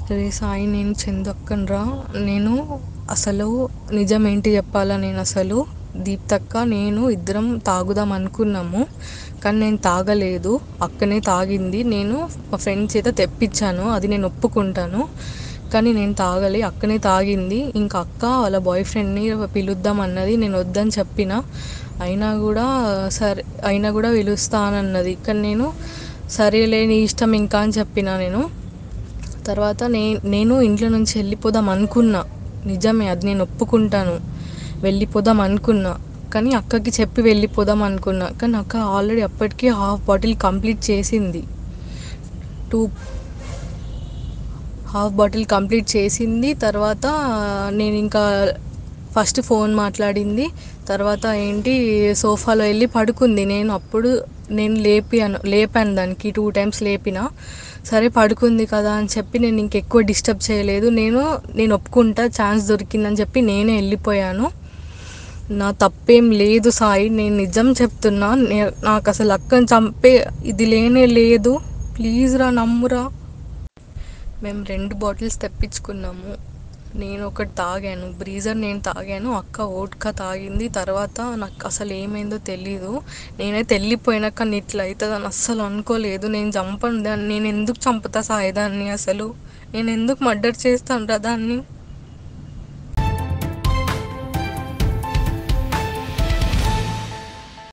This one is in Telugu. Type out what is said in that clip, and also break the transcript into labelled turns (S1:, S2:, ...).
S1: రే సాయి నేను చందక్కనరా నేను అసలు నిజం ఏంటి చెప్పాలా నేను అసలు దీప్తక్క నేను ఇద్దరం తాగుదాం అనుకున్నాము కానీ నేను తాగలేదు అక్కనే తాగింది నేను మా ఫ్రెండ్ చేత తెప్పించాను అది నేను ఒప్పుకుంటాను కానీ నేను తాగలే అక్కనే తాగింది ఇంకా అక్క వాళ్ళ బాయ్ ఫ్రెండ్ని పిలుద్దాం అన్నది నేను వద్దని చెప్పిన అయినా కూడా సరే అయినా కూడా పిలుస్తా అని అన్నది కానీ నేను సరేలే నీ ఇష్టం ఇంకా అని చెప్పిన నేను తర్వాత నే నేను ఇంట్లో నుంచి వెళ్ళిపోదాం అనుకున్నా నిజమే అది నేను ఒప్పుకుంటాను వెళ్ళిపోదాం అనుకున్నా కానీ అక్కకి చెప్పి వెళ్ళిపోదాం అనుకున్నా కానీ అక్క ఆల్రెడీ అప్పటికే హాఫ్ బాటిల్ కంప్లీట్ చేసింది టూ హాఫ్ బాటిల్ కంప్లీట్ చేసింది తర్వాత నేను ఇంకా ఫస్ట్ ఫోన్ మాట్లాడింది తర్వాత ఏంటి సోఫాలో వెళ్ళి పడుకుంది నేను అప్పుడు నేను లేపాను లేపాను దానికి టూ టైమ్స్ లేపిన సరే పడుకుంది కదా అని చెప్పి నేను ఇంకెక్కువ డిస్టర్బ్ చేయలేదు నేను నేను ఒప్పుకుంటా ఛాన్స్ దొరికిందని చెప్పి నేనే వెళ్ళిపోయాను నా తప్పేం లేదు సాయి నేను నిజం చెప్తున్నా నే- నాకు అసలు అక్కని చంపే ఇది లేనే లేదు ప్లీజ్ రా నమ్మురా మేము రెండు బాటిల్స్ తెప్పించుకున్నాము నేను ఒకటి తాగాను బ్రీజర్ నేను తాగాను అక్క ఓట్కా తాగింది తర్వాత నాకు అసలు ఏమైందో తెలీదు నేనైతే వెళ్ళిపోయినా కానీ ఇట్లా అవుతుందని అస్సలు అనుకోలేదు నేను చంపను దాన్ని నేను ఎందుకు చంపుతా సాయి దాన్ని అసలు నేను ఎందుకు మర్డర్ చేస్తాను రా దాన్ని